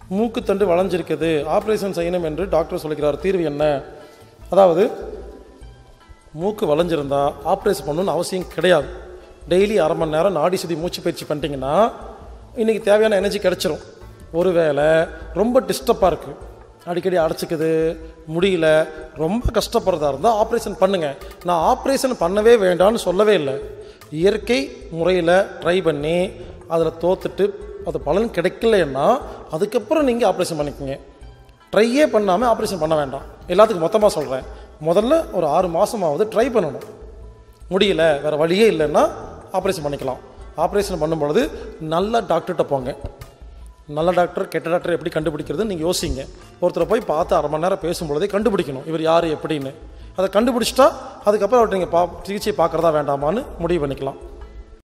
மூக்குத்தண்டு வளைஞ்சிருக்குது operation செய்யணும் என்று doctor சொல்லிக்கிறார் தீர்வு என்ன அதாவது மூக்கு வளைஞ்சிருந்தா ஆப்ரேஷன் பண்ணணும்னு அவசியம் கிடையாது டெய்லி அரை மணி நேரம் நாடி சுதி மூச்சு பயிற்சி பண்ணிட்டீங்கன்னா இன்றைக்கி தேவையான எனர்ஜி கிடச்சிரும் ஒருவேளை ரொம்ப டிஸ்டர்பாக இருக்குது அடிக்கடி அடைச்சிக்குது முடியல ரொம்ப கஷ்டப்படுறதா இருந்தால் ஆப்ரேஷன் பண்ணுங்கள் நான் ஆப்ரேஷன் பண்ணவே வேண்டாம்னு சொல்லவே இல்லை இயற்கை முறையில் ட்ரை பண்ணி அதில் தோத்துட்டு அது பலன் கிடைக்கலன்னா அதுக்கப்புறம் நீங்கள் ஆப்ரேஷன் பண்ணிக்கோங்க ட்ரையே பண்ணாமல் ஆப்ரேஷன் பண்ண வேண்டாம் எல்லாத்துக்கும் மொத்தமாக சொல்கிறேன் முதல்ல ஒரு ஆறு மாதமாவது ட்ரை பண்ணணும் முடியல வேறு வழியே இல்லைன்னா ஆப்ரேஷன் பண்ணிக்கலாம் ஆப்ரேஷன் பண்ணும்பொழுது நல்ல டாக்டர்கிட்ட போங்க நல்ல டாக்டர் கெட்ட டாக்டர் எப்படி கண்டுபிடிக்கிறது நீங்கள் யோசிங்க ஒருத்தரை போய் பார்த்து அரை மணி நேரம் பேசும்பொழுதே கண்டுபிடிக்கணும் இவர் யார் எப்படின்னு அதை கண்டுபிடிச்சிட்டா அதுக்கப்புறம் அவர்கிட்ட நீங்கள் பா சிகிச்சை பார்க்குறதா வேண்டாமான்னு முடிவு பண்ணிக்கலாம்